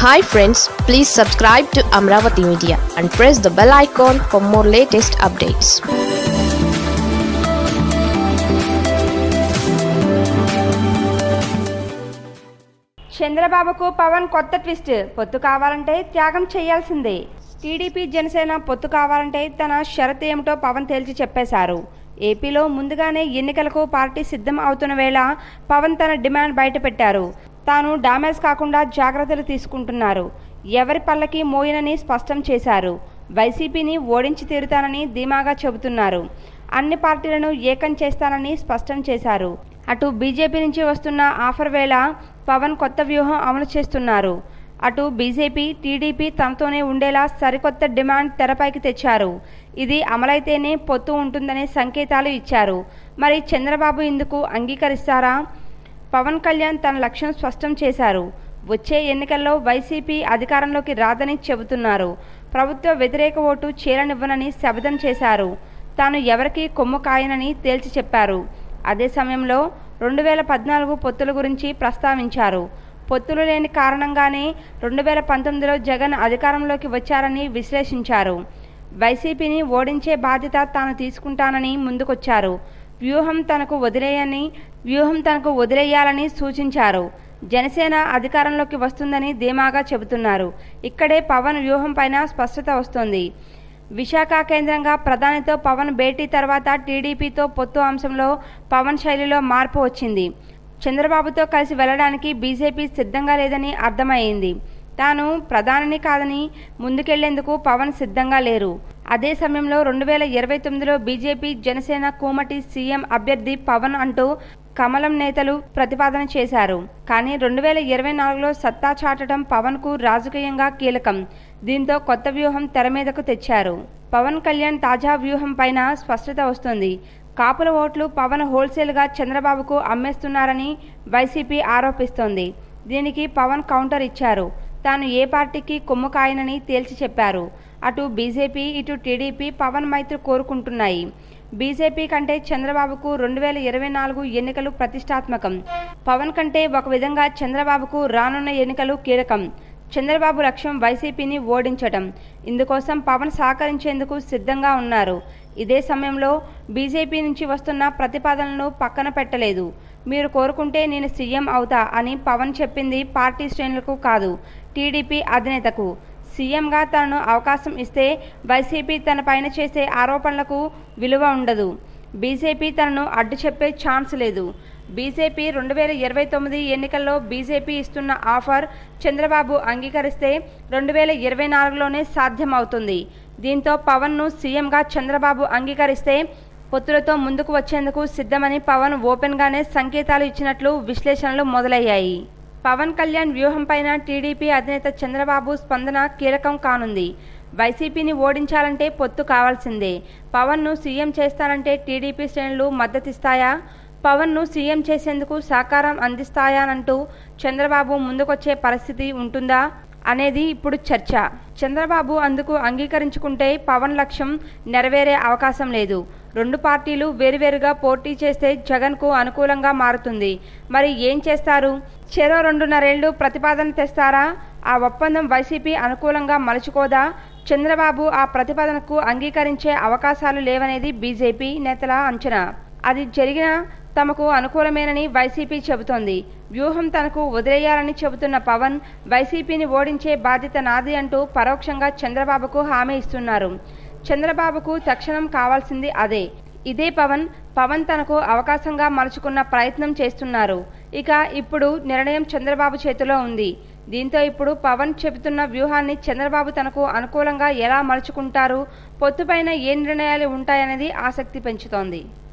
hi friends please subscribe to Amaravati media and press the bell icon for more latest updates చంద్రబాబుకు పవన్ కొత్త twist పొత్తు కావాలంటే త్యాగం చేయాల్సిందే టీడీపీ జనసేన పొత్తు కావాలంటే తన షరతు ఏమిటో పవన్ తేల్చి చెప్పేశారు ఏపీలో ముందుగానే ఎన్నికలకు పార్టీ సిద్ధం అవుతున్న వేళ పవన్ తన డిమాండ్ బయటపెట్టారు తాను డామేజ్ కాకుండా జాగ్రత్తలు తీసుకుంటున్నారు ఎవరి పల్లకి మోయనని స్పష్టం చేశారు వైసీపీని ఓడించి తీరుతానని ధీమాగా చెబుతున్నారు అన్ని పార్టీలను ఏకం చేస్తానని స్పష్టం చేశారు అటు బీజేపీ నుంచి వస్తున్న ఆఫర్ వేళ పవన్ కొత్త వ్యూహం అమలు చేస్తున్నారు అటు బీజేపీ టీడీపీ తమతోనే ఉండేలా సరికొత్త డిమాండ్ తెరపైకి తెచ్చారు ఇది అమలైతేనే పొత్తు ఉంటుందనే సంకేతాలు ఇచ్చారు మరి చంద్రబాబు ఇందుకు అంగీకరిస్తారా పవన్ కళ్యాణ్ తన లక్ష్యం స్పష్టం చేశారు వచ్చే ఎన్నికల్లో వైసీపీ అధికారంలోకి రాదని చెబుతున్నారు ప్రభుత్వ వ్యతిరేక ఓటు చేరనివ్వనని శపథం చేశారు తాను ఎవరికి కొమ్ము కాయనని తేల్చి చెప్పారు అదే సమయంలో రెండు వేల పద్నాలుగు పొత్తుల గురించి ప్రస్తావించారు పొత్తులు లేని కారణంగానే రెండు వేల పంతొమ్మిదిలో జగన్ అధికారంలోకి వచ్చారని విశ్లేషించారు వైసీపీని ఓడించే బాధ్యత తాను తీసుకుంటానని ముందుకొచ్చారు వ్యూహం తనకు వదిలేయని వ్యూహం తనకు వదిలేయాలని సూచించారు జనసేన అధికారంలోకి వస్తుందని ధీమాగా చెబుతున్నారు ఇక్కడే పవన్ వ్యూహం పైన స్పష్టత వస్తోంది విశాఖ కేంద్రంగా ప్రధానితో పవన్ భేటీ తర్వాత టీడీపీతో పొత్తు అంశంలో పవన్ శైలిలో మార్పు వచ్చింది చంద్రబాబుతో కలిసి వెళ్ళడానికి బీజేపీ సిద్ధంగా లేదని అర్థమైంది తాను ప్రధానిని కాదని ముందుకెళ్లేందుకు పవన్ సిద్ధంగా లేరు అదే సమయంలో రెండు వేల ఇరవై తొమ్మిదిలో బీజేపీ జనసేన కూమటి సీఎం అభ్యర్థి పవన్ అంటూ కమలం నేతలు ప్రతిపాదన చేశారు కానీ రెండు వేల ఇరవై నాలుగులో సత్తా చాటడం పవన్కు రాజకీయంగా కీలకం దీంతో కొత్త వ్యూహం తెర మీదకు తెచ్చారు పవన్ కళ్యాణ్ తాజా వ్యూహం పైన స్పష్టత వస్తుంది కాపుల ఓట్లు పవన్ హోల్సేల్గా చంద్రబాబుకు అమ్మేస్తున్నారని వైసీపీ ఆరోపిస్తోంది దీనికి పవన్ కౌంటర్ ఇచ్చారు తాను ఏ పార్టీకి కొమ్ము కాయనని తేల్చి చెప్పారు అటు బీజేపీ ఇటు టీడీపీ పవన్ మైత్రి కోరుకుంటున్నాయి బీజేపీ కంటే చంద్రబాబుకు రెండు వేల ఇరవై నాలుగు ఎన్నికలు ప్రతిష్టాత్మకం పవన్ కంటే ఒక విధంగా చంద్రబాబుకు రానున్న ఎన్నికలు కీలకం చంద్రబాబు లక్ష్యం వైసీపీని ఓడించటం ఇందుకోసం పవన్ సహకరించేందుకు సిద్ధంగా ఉన్నారు ఇదే సమయంలో బీజేపీ నుంచి వస్తున్న ప్రతిపాదనలను పక్కన పెట్టలేదు మీరు కోరుకుంటే నేను సీఎం అవుతా అని పవన్ చెప్పింది పార్టీ శ్రేణులకు కాదు టీడీపీ అధినేతకు సీఎంగా తనను అవకాశం ఇస్తే వైసీపీ తన పైన చేసే ఆరోపణలకు విలువ ఉండదు బీజేపీ తనను అడ్డు చెప్పే ఛాన్స్ లేదు బీజేపీ రెండు వేల ఇరవై తొమ్మిది ఎన్నికల్లో బీజేపీ ఇస్తున్న ఆఫర్ చంద్రబాబు అంగీకరిస్తే రెండు వేల ఇరవై నాలుగులోనే సాధ్యమవుతుంది దీంతో పవన్ను సీఎంగా చంద్రబాబు అంగీకరిస్తే పొత్తులతో ముందుకు వచ్చేందుకు సిద్ధమని పవన్ ఓపెన్గానే సంకేతాలు ఇచ్చినట్లు విశ్లేషణలు మొదలయ్యాయి పవన్ కళ్యాణ్ వ్యూహం పైన టీడీపీ అధినేత చంద్రబాబు స్పందన కీలకం కానుంది వైసీపీని ఓడించాలంటే పొత్తు కావాల్సిందే పవన్ను సీఎం చేస్తానంటే టీడీపీ శ్రేణులు మద్దతిస్తాయా పవన్ను సీఎం చేసేందుకు సహకారం అందిస్తాయానంటూ చంద్రబాబు ముందుకొచ్చే పరిస్థితి ఉంటుందా అనేది ఇప్పుడు చర్చ చంద్రబాబు అందుకు అంగీకరించుకుంటే పవన్ లక్ష్యం నెరవేరే అవకాశం లేదు రెండు పార్టీలు వేరువేరుగా పోటీ చేస్తే జగన్కు అనుకూలంగా మారుతుంది మరి ఏం చేస్తారు చెరో రెండున్నరేళ్లు ప్రతిపాదన తెస్తారా ఆ ఒప్పందం వైసీపీ అనుకూలంగా మలుచుకోదా చంద్రబాబు ఆ ప్రతిపాదనకు అంగీకరించే అవకాశాలు లేవనేది బీజేపీ నేతల అంచనా అది జరిగిన తమకు అనుకూలమేనని వైసీపీ చెబుతోంది వ్యూహం తనకు వదిలేయాలని చెబుతున్న పవన్ వైసీపీని ఓడించే బాధ్యత నాది అంటూ పరోక్షంగా చంద్రబాబుకు హామీ ఇస్తున్నారు చంద్రబాబుకు తక్షణం కావాల్సింది అదే ఇదే పవన్ పవన్ తనకు అవకాశంగా మలుచుకున్న ప్రయత్నం చేస్తున్నారు ఇక ఇప్పుడు నిర్ణయం చంద్రబాబు చేతిలో ఉంది దీంతో ఇప్పుడు పవన్ చెబుతున్న వ్యూహాన్ని చంద్రబాబు తనకు అనుకూలంగా ఎలా మలుచుకుంటారు పొత్తుపైన ఏ నిర్ణయాలు ఉంటాయనేది ఆసక్తి పెంచుతోంది